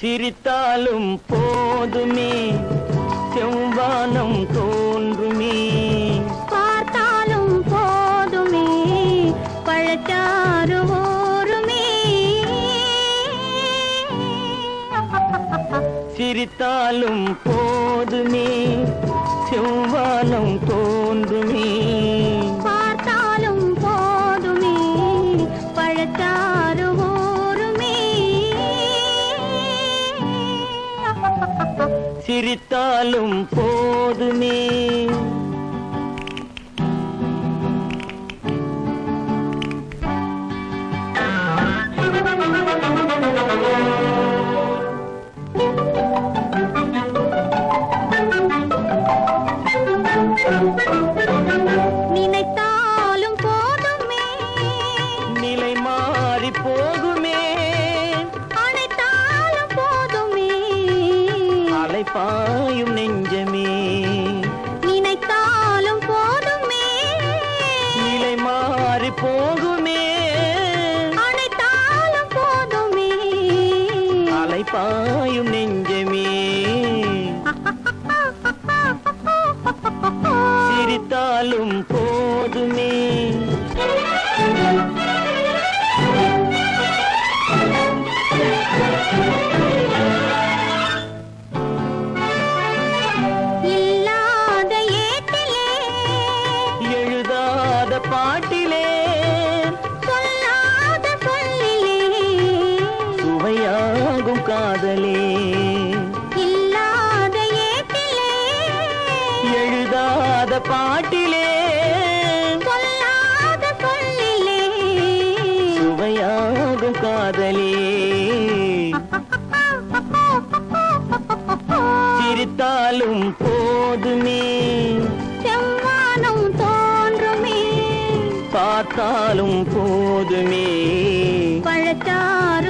சிரித்தாலும் போதுமே செவ்வானம் தோன்றுமே பார்த்தாலும் போதுமே பழச்சாறு ஊருமே சிரித்தாலும் போதுமே செவ்வானம் தோன்றுமே பார்த்தாலும் போதுமே பழச்சாறு ஊருமே சிரித்தாலும் போதுமே நினைத்தாலும் போதுமே நிலை மாறி போகுமே அனைத்தாலும் போதுமே அலைப்பாயும் நெஞ்சமே நினைத்தாலும் போதுமே நிலை மாறி போகுமே அனைத்தாலும் போதுமே அலைப்பாயும் நெஞ்சமே சிரித்தாலும் போதுமே இல்லாத ஏட்டிலே எழுதாத பாட்டிலே சொல்லாத சொல்லிலே சுவையாகும் காதலே இல்லாத ஏட்டிலே எழுதாத பாட்டிலே சொல்லாத சொல்லிலே சுவையாகும் காதலே சிரித்தாலும் போதுமே செவ்வானம் தோன்றுமே பார்த்தாலும் போதுமே பழச்சாறு